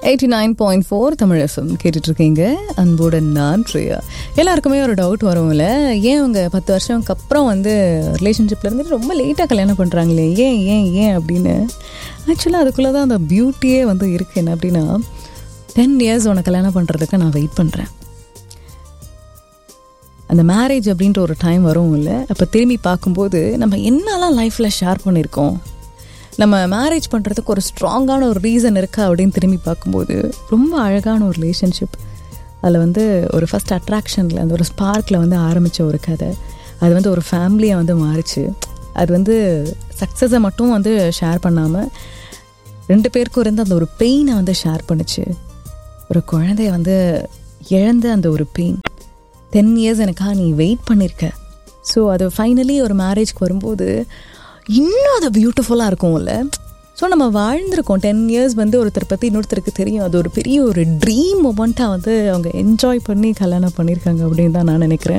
eighty nine point four Tamil FM கேட்டுட்ருக்கீங்க அன்புடன் நான் பிரியா எல்லாருக்குமே ஒரு டவுட் வரும்ல ஏன் அவங்க பத்து வருஷம்க்கு அப்புறம் வந்து ரிலேஷன்ஷிப்பில் இருந்துட்டு ரொம்ப லேட்டாக கல்யாணம் பண்ணுறாங்களே ஏன் ஏன் ஏன் அப்படின்னு ஆக்சுவலாக அதுக்குள்ளே தான் அந்த பியூட்டியே வந்து இருக்குது என்ன அப்படின்னா டென் இயர்ஸ் உனக்கு கல்யாணம் பண்ணுறதுக்கு நான் வெயிட் பண்ணுறேன் அந்த மேரேஜ் அப்படின்ற ஒரு டைம் வரும் இல்லை அப்போ திரும்பி பார்க்கும்போது நம்ம என்னெல்லாம் லைஃப்பில் ஷேர் பண்ணியிருக்கோம் நம்ம மேரேஜ் பண்ணுறதுக்கு ஒரு ஸ்ட்ராங்கான ஒரு ரீசன் இருக்கா அப்படின்னு திரும்பி பார்க்கும்போது ரொம்ப அழகான ஒரு ரிலேஷன்ஷிப் அதில் வந்து ஒரு ஃபஸ்ட் அட்ராக்ஷனில் அந்த ஒரு ஸ்பார்க்கில் வந்து ஆரம்பித்த ஒரு கதை அது வந்து ஒரு ஃபேமிலியை வந்து மாறிச்சு அது வந்து சக்ஸஸை மட்டும் வந்து ஷேர் பண்ணாமல் ரெண்டு பேருக்கும் இருந்த அந்த ஒரு பெயினை வந்து ஷேர் பண்ணுச்சு ஒரு குழந்தைய வந்து இழந்த அந்த ஒரு பெயின் டென் இயர்ஸ் எனக்கா நீ வெயிட் பண்ணியிருக்க ஸோ அது ஃபைனலி ஒரு மேரேஜ்க்கு வரும்போது இன்னும் அது பியூட்டிஃபுல்லாக இருக்கும்ல ஸோ நம்ம வாழ்ந்திருக்கோம் டென் இயர்ஸ் வந்து ஒருத்தர் பற்றி இன்னொருத்தருக்கு தெரியும் அது ஒரு பெரிய ஒரு ட்ரீம் மொமெண்ட்டாக வந்து அவங்க என்ஜாய் பண்ணி கல்யாணம் பண்ணியிருக்காங்க அப்படின்னு தான் நான் நினைக்கிறேன்